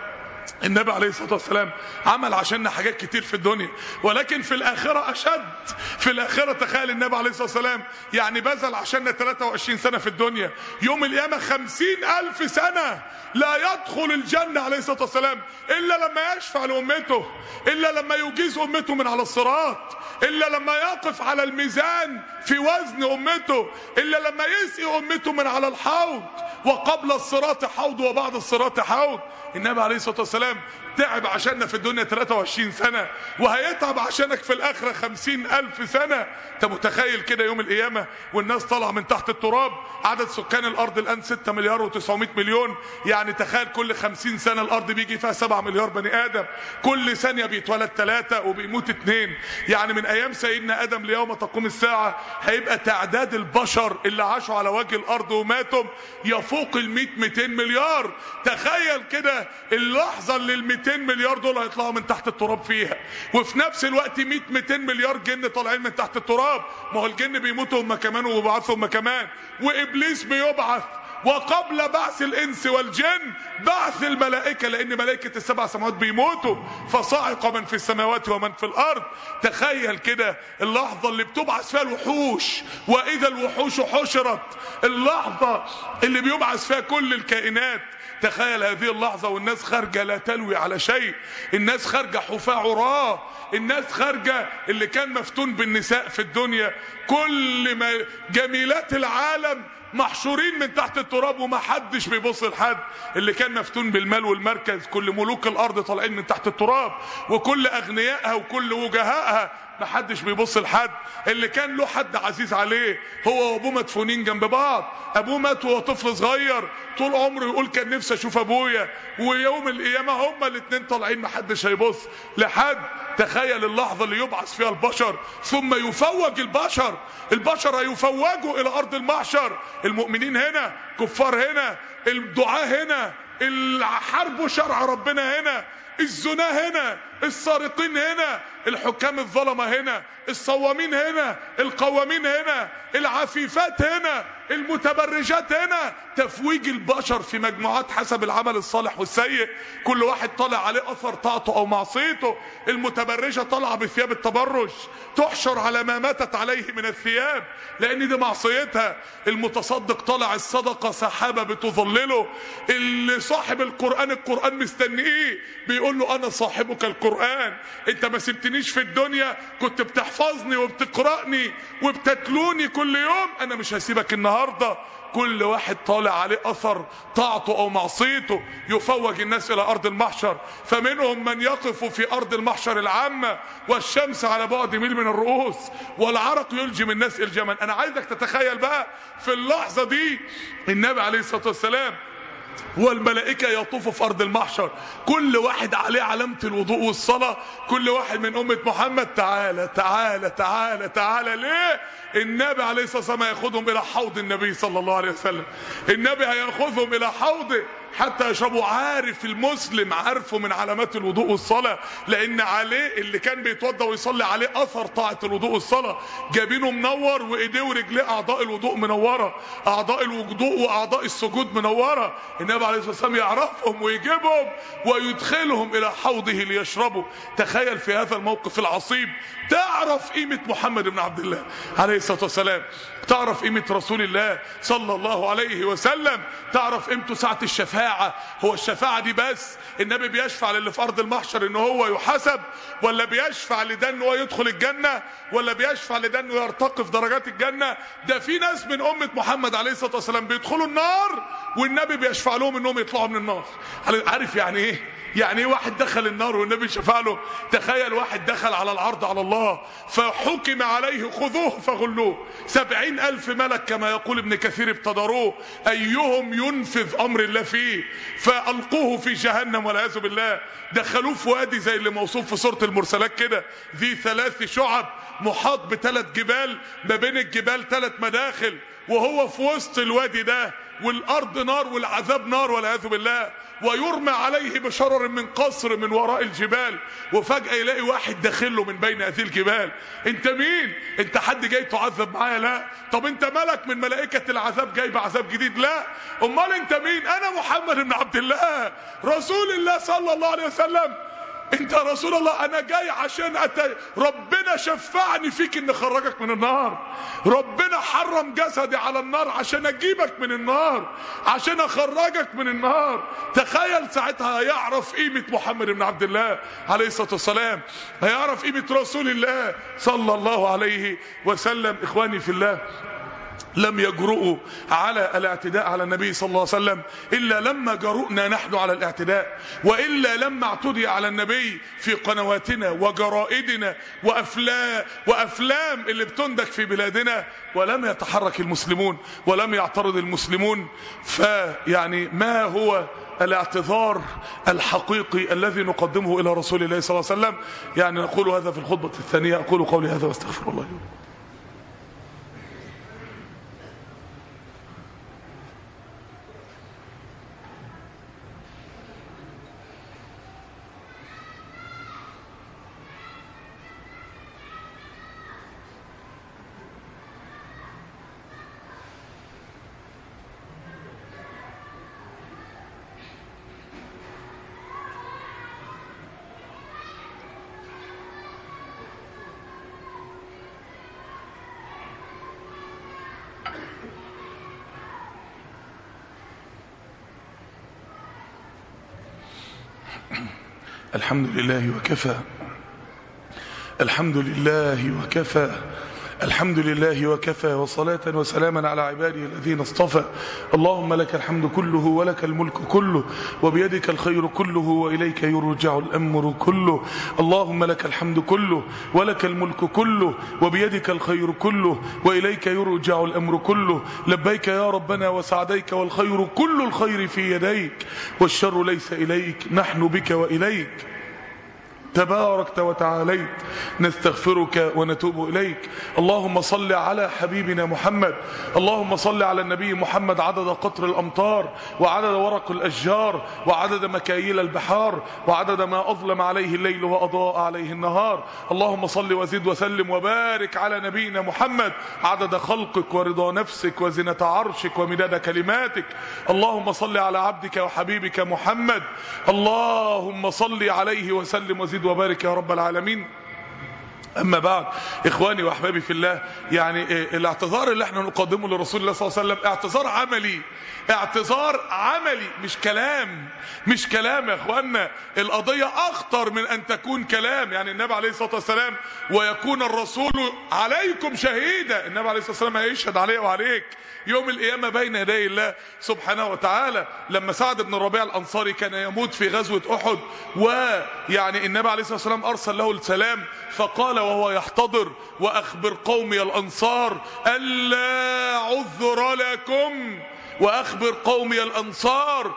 النبي عليه الصلاة والسلام عمل عشاننا حاجات كتير في الدنيا ولكن في الآخرة أشد في الآخرة تخيل النبي عليه الصلاة والسلام يعني بذل عشاننا 23 سنة في الدنيا يوم القيامة 50 ألف سنة لا يدخل الجنة عليه الصلاة والسلام إلا لما يشفع لأمته إلا لما يجيز أمته من على الصراط إلا لما يقف على الميزان في وزن أمته إلا لما يسقي أمته من على الحوض وقبل الصراط حوض وبعد الصراط حوض النبي عليه الصلاة والسلام تعب عشاننا في الدنيا 23 سنة وهيتعب عشانك في الآخرة 50 ألف سنة أنت متخيل كده يوم القيامة والناس طالعة من تحت التراب عدد سكان الأرض الآن 6 مليار و900 مليون يعني تخيل كل 50 سنة الأرض بيجي فيها 7 مليار بني آدم كل ثانية بيتولد ثلاثة وبيموت اثنين يعني من أيام سيدنا آدم ليوم تقوم الساعة هيبقى تعداد البشر اللي عاشوا على وجه الأرض وماتوا يفوق ال 100 200 مليار تخيل كده اللحظة اللي ال 200 مليار دول هيطلعوا من تحت التراب فيها وفي نفس الوقت 100 200 مليار جن طالعين من تحت التراب ما هو الجن بيموتوا هم كمان وبيبعثوا هم كمان وابليس بيبعث وقبل بعث الانس والجن بعث الملائكه لان ملائكه السبع سماوات بيموتوا فصعق من في السماوات ومن في الارض تخيل كده اللحظه اللي بتبعث فيها الوحوش واذا الوحوش حشرت اللحظه اللي بيبعث فيها كل الكائنات تخيل هذه اللحظة والناس خارجة لا تلوي على شيء الناس خارجة حفاة عراة الناس خارجة اللي كان مفتون بالنساء في الدنيا كل ما جميلات العالم محشورين من تحت التراب وما حدش بيبص لحد اللي كان مفتون بالمال والمركز كل ملوك الارض طالعين من تحت التراب وكل اغنيائها وكل وجهائها ما حدش بيبص لحد اللي كان له حد عزيز عليه هو وابوه مدفونين جنب بعض ابوه مات وهو طفل صغير طول عمره يقول كان نفسي اشوف ابويا ويوم القيامه هما الاثنين طالعين ما حدش هيبص لحد تخيل اللحظه اللي يبعث فيها البشر ثم يفوج البشر البشر هيفوجوا الى ارض المحشر المؤمنين هنا كفار هنا الدعاة هنا الحرب شرع ربنا هنا الزنا هنا السارقين هنا الحكام الظلمة هنا الصوامين هنا القوامين هنا العفيفات هنا المتبرجات هنا تفويج البشر في مجموعات حسب العمل الصالح والسيء كل واحد طالع عليه اثر طاعته او معصيته المتبرجه طالعه بثياب التبرج تحشر على ما ماتت عليه من الثياب لان دي معصيتها المتصدق طالع الصدقه سحابه بتظلله اللي صاحب القران القران مستنيه بيقول له انا صاحبك القران انت ما سبتنيش في الدنيا كنت بتحفظني وبتقراني وبتتلوني كل يوم انا مش هسيبك النهارده كل واحد طالع عليه اثر طاعته او معصيته يفوج الناس الى ارض المحشر فمنهم من يقف في ارض المحشر العامه والشمس على بعد ميل من الرؤوس والعرق يلجم الناس الجما انا عايزك تتخيل بقى في اللحظه دي النبي عليه الصلاه والسلام والملائكة يطوفوا في أرض المحشر كل واحد عليه علامة الوضوء والصلاة كل واحد من أمة محمد تعالى تعالى تعالى تعالى ليه النبي عليه الصلاة والسلام هياخدهم إلى حوض النبي صلى الله عليه وسلم النبي هياخذهم إلى حوضه حتى يشربوا عارف المسلم عارفه من علامات الوضوء والصلاة لأن عليه اللي كان بيتوضى ويصلي عليه أثر طاعة الوضوء والصلاة جابينه منور وإيديه ورجليه أعضاء الوضوء منورة أعضاء الوضوء وأعضاء السجود منورة النبي عليه الصلاة والسلام يعرفهم ويجيبهم ويدخلهم إلى حوضه ليشربوا تخيل في هذا الموقف العصيب تعرف قيمة محمد بن عبد الله عليه الصلاة والسلام تعرف قيمة رسول الله صلى الله عليه وسلم تعرف قيمته ساعة الشفاعة هو الشفاعة دي بس النبي بيشفع للي في أرض المحشر إن هو يحاسب ولا بيشفع لده إن هو يدخل الجنة ولا بيشفع لده إنه يرتقي في درجات الجنة ده في ناس من أمة محمد عليه الصلاة والسلام بيدخلوا النار والنبي بيشفع لهم إنهم يطلعوا من النار عارف يعني إيه؟ يعني ايه واحد دخل النار والنبي شفع له تخيل واحد دخل على العرض على الله فحكم عليه خذوه فغلوه سبعين ألف ملك كما يقول ابن كثير ابتدروه أيهم ينفذ أمر الله فيه فألقوه في جهنم والعياذ بالله دخلوه في وادي زي اللي موصوف في سورة المرسلات كده ذي ثلاث شعب محاط بثلاث جبال ما بين الجبال ثلاث مداخل وهو في وسط الوادي ده والارض نار والعذاب نار والعياذ بالله ويرمى عليه بشرر من قصر من وراء الجبال وفجأة يلاقي واحد داخله من بين هذه الجبال انت مين انت حد جاي تعذب معايا لا طب انت ملك من ملائكة العذاب جاي بعذاب جديد لا امال انت مين انا محمد بن عبد الله رسول الله صلى الله عليه وسلم انت يا رسول الله انا جاي عشان أتي ربنا شفعني فيك ان خرجك من النار ربنا حرم جسدي على النار عشان اجيبك من النار عشان اخرجك من النار تخيل ساعتها هيعرف قيمة محمد بن عبد الله عليه الصلاة والسلام هيعرف قيمة رسول الله صلى الله عليه وسلم اخواني في الله لم يجرؤوا على الاعتداء على النبي صلى الله عليه وسلم إلا لما جرؤنا نحن على الاعتداء وإلا لما اعتدي على النبي في قنواتنا وجرائدنا وأفلام, وأفلام اللي بتندك في بلادنا ولم يتحرك المسلمون ولم يعترض المسلمون فيعني ما هو الاعتذار الحقيقي الذي نقدمه إلى رسول الله صلى الله عليه وسلم يعني نقول هذا في الخطبة الثانية أقول قولي هذا واستغفر الله لي الحمد لله وكفى الحمد لله وكفى الحمد لله وكفى وصلاة وسلاما على عباده الذين اصطفى اللهم لك الحمد كله ولك الملك كله وبيدك الخير كله وإليك يرجع الأمر كله اللهم لك الحمد كله ولك الملك كله وبيدك الخير كله وإليك يرجع الأمر كله لبيك يا ربنا وسعديك والخير كل الخير في يديك والشر ليس إليك نحن بك وإليك تباركت وتعاليت نستغفرك ونتوب إليك اللهم صل على حبيبنا محمد اللهم صل على النبي محمد عدد قطر الأمطار وعدد ورق الأشجار وعدد مكاييل البحار وعدد ما أظلم عليه الليل وأضاء عليه النهار اللهم صل وزد وسلم وبارك على نبينا محمد عدد خلقك ورضا نفسك وزنة عرشك ومداد كلماتك اللهم صل على عبدك وحبيبك محمد اللهم صل عليه وسلم وزد وبارك يا رب العالمين اما بعد اخواني واحبابي في الله يعني الاعتذار اللي احنا نقدمه لرسول الله صلى الله عليه وسلم اعتذار عملي اعتذار عملي مش كلام مش كلام يا اخوانا القضية اخطر من ان تكون كلام يعني النبي عليه الصلاة والسلام ويكون الرسول عليكم شهيدا النبي عليه الصلاة والسلام هيشهد عليه وعليك يوم القيامة بين يدي الله سبحانه وتعالى لما سعد بن الربيع الأنصاري كان يموت في غزوة أحد ويعني النبي عليه الصلاة والسلام أرسل له السلام فقال وهو يحتضر وأخبر قومي الأنصار ألا عذر لكم واخبر قومي الانصار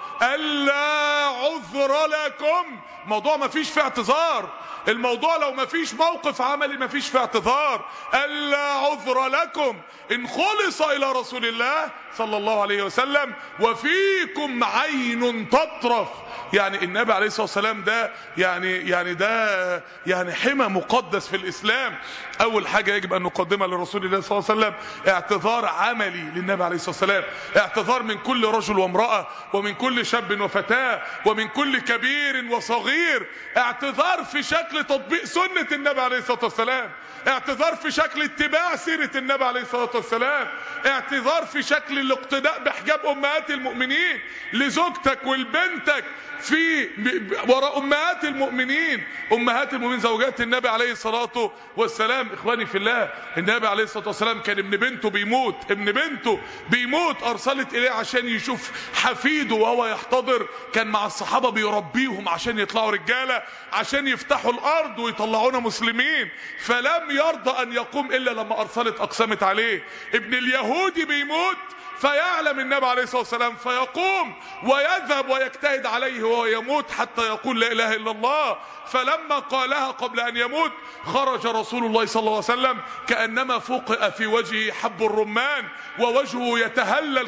الا عذر لكم موضوع ما فيش فيه اعتذار الموضوع لو ما فيش موقف عملي ما فيش فيه اعتذار الا عذر لكم ان خلص الى رسول الله صلى الله عليه وسلم وفيكم عين تطرف يعني النبي عليه الصلاه والسلام ده يعني يعني ده يعني حمى مقدس في الاسلام اول حاجه يجب ان نقدمها لرسول الله صلى الله عليه وسلم اعتذار عملي للنبي عليه الصلاه والسلام اعتذار من كل رجل وامراه ومن كل شاب وفتاه ومن كل كبير وصغير اعتذار في شكل تطبيق سنه النبي عليه الصلاه والسلام اعتذار في شكل اتباع سيره النبي عليه الصلاه والسلام اعتذار في شكل الاقتداء بحجاب امهات المؤمنين لزوجتك ولبنتك في وراء امهات المؤمنين امهات المؤمنين زوجات النبي عليه الصلاه والسلام اخواني في الله النبي عليه الصلاه والسلام كان ابن بنته بيموت ابن بنته بيموت ارسلت اليه عشان يشوف حفيده وهو يحتضر كان مع الصحابه بيربيهم عشان يطلعوا رجاله عشان يفتحوا الارض ويطلعونا مسلمين فلم يرضى ان يقوم الا لما ارسلت اقسمت عليه ابن اليهودي بيموت فيعلم النبي عليه الصلاة والسلام فيقوم ويذهب ويجتهد عليه وهو يموت حتى يقول لا إله إلا الله فلما قالها قبل أن يموت خرج رسول الله صلى الله عليه وسلم كأنما فوقئ في وجهه حب الرمان ووجهه يتهلل كأنه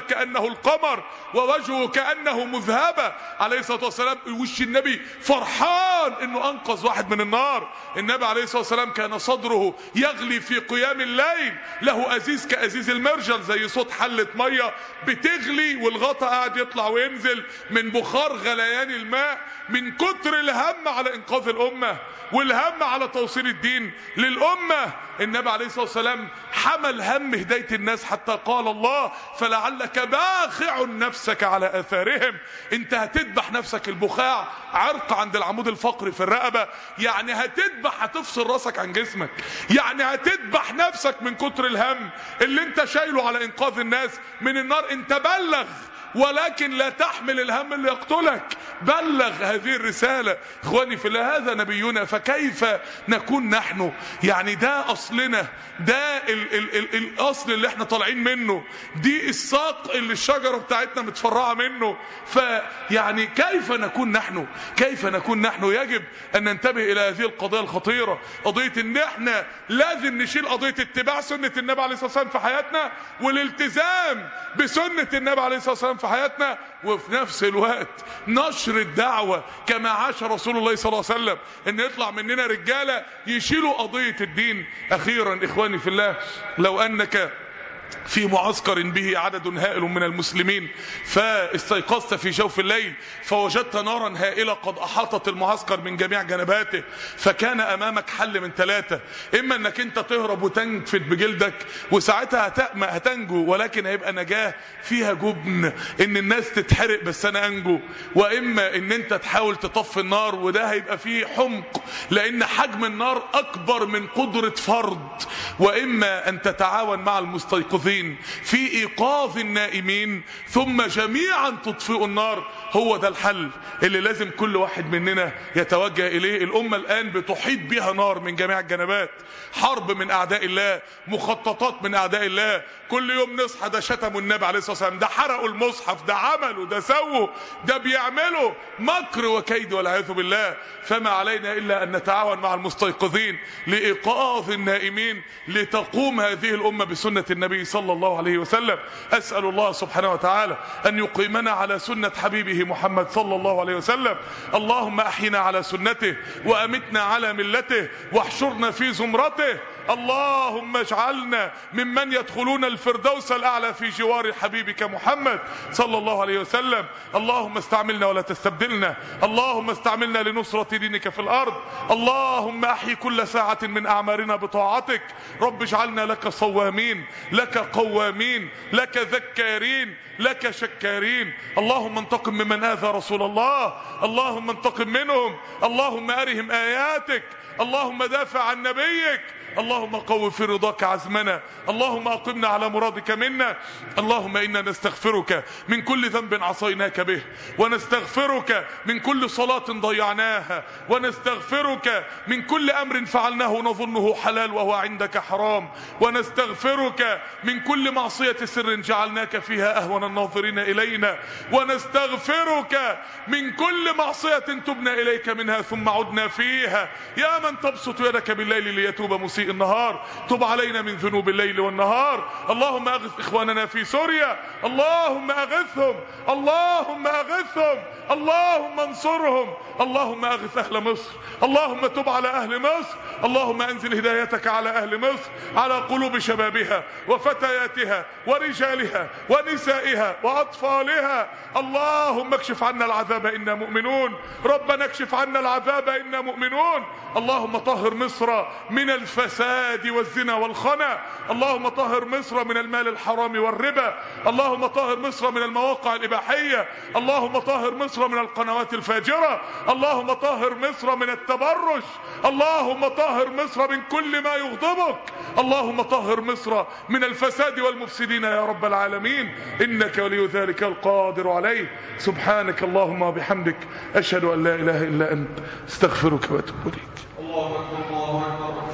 كأنه القمر ووجهه كأنه مذهبة عليه الصلاة والسلام وش النبي فرحان انه انقذ واحد من النار النبي عليه الصلاة والسلام كان صدره يغلي في قيام الليل له أزيز كأزيز المرجل زي صوت حلة مية بتغلي والغطا قاعد يطلع وينزل من بخار غليان الماء من كتر الهم على انقاذ الامه والهم على توصيل الدين للامه النبي عليه الصلاه والسلام حمل هم هدايه الناس حتى قال الله فلعلك باخع نفسك على اثارهم انت هتذبح نفسك البخاع عرق عند العمود الفقري في الرقبه يعني هتذبح هتفصل راسك عن جسمك يعني هتذبح نفسك من كتر الهم اللي انت شايله على انقاذ الناس من النار انت بلغ ولكن لا تحمل الهم اللي يقتلك بلغ هذه الرسالة اخواني في الله هذا نبينا فكيف نكون نحن يعني ده اصلنا ده ال ال ال الاصل اللي احنا طالعين منه دي الساق اللي الشجرة بتاعتنا متفرعة منه فيعني كيف نكون نحن كيف نكون نحن يجب ان ننتبه الى هذه القضية الخطيرة قضية ان احنا لازم نشيل قضية اتباع سنة النبي عليه الصلاة والسلام في حياتنا والالتزام بسنة النبي عليه الصلاة والسلام في حياتنا وفي نفس الوقت نشر الدعوة كما عاش رسول الله صلى الله عليه وسلم ان يطلع مننا رجالة يشيلوا قضية الدين اخيرا اخواني في الله لو انك في معسكر به عدد هائل من المسلمين فاستيقظت في جوف الليل فوجدت نارا هائلة قد أحاطت المعسكر من جميع جنباته فكان أمامك حل من ثلاثة إما أنك أنت تهرب وتنفد بجلدك وساعتها هتنجو ولكن هيبقى نجاة فيها جبن إن الناس تتحرق بس أنا أنجو وإما أن أنت تحاول تطفي النار وده هيبقى فيه حمق لأن حجم النار أكبر من قدرة فرد وإما أن تتعاون مع المستيقظين في ايقاظ النائمين ثم جميعا تطفئوا النار هو ده الحل اللي لازم كل واحد مننا يتوجه اليه الامه الان بتحيط بها نار من جميع الجنبات حرب من اعداء الله مخططات من اعداء الله كل يوم نصحى ده شتموا النبي عليه الصلاه والسلام ده حرقوا المصحف ده عملوا ده سووا ده بيعملوا مكر وكيد والعياذ بالله فما علينا الا ان نتعاون مع المستيقظين لايقاظ النائمين لتقوم هذه الامه بسنه النبي صلى الله عليه وسلم اسال الله سبحانه وتعالى ان يقيمنا على سنه حبيبه محمد صلى الله عليه وسلم اللهم احينا على سنته وامتنا على ملته واحشرنا في زمرته اللهم اجعلنا ممن يدخلون الفردوس الاعلى في جوار حبيبك محمد صلى الله عليه وسلم اللهم استعملنا ولا تستبدلنا اللهم استعملنا لنصرة دينك في الارض اللهم احي كل ساعة من اعمارنا بطاعتك رب اجعلنا لك صوامين لك قوامين لك ذكارين لك شكارين اللهم انتقم ممن اذى رسول الله اللهم انتقم منهم اللهم ارهم اياتك اللهم دافع عن نبيك اللهم قو في رضاك عزمنا اللهم اقمنا على مرادك منا اللهم انا نستغفرك من كل ذنب عصيناك به ونستغفرك من كل صلاة ضيعناها ونستغفرك من كل امر فعلناه نظنه حلال وهو عندك حرام ونستغفرك من كل معصية سر جعلناك فيها اهون الناظرين الينا ونستغفرك من كل معصية تبنى اليك منها ثم عدنا فيها يا من تبسط يدك بالليل ليتوب مسيء النهار تب علينا من ذنوب الليل والنهار اللهم اغث اخواننا في سوريا اللهم اغثهم اللهم اغثهم اللهم انصرهم اللهم اغث اهل مصر اللهم تب على اهل مصر اللهم انزل هدايتك على اهل مصر على قلوب شبابها وفتياتها ورجالها ونسائها واطفالها اللهم اكشف عنا العذاب انا مؤمنون ربنا اكشف عنا العذاب انا مؤمنون اللهم طهر مصر من الفساد والزنا والخنا اللهم طهر مصر من المال الحرام والربا اللهم طهر مصر من المواقع الإباحية اللهم طهر مصر من القنوات الفاجرة اللهم طهر مصر من التبرج اللهم طهر مصر من كل ما يغضبك اللهم طهر مصر من الفساد والمفسدين يا رب العالمين إنك ولي ذلك القادر عليه سبحانك اللهم وبحمدك أشهد أن لا إله إلا أنت استغفرك وأتوب إليك الله أكبر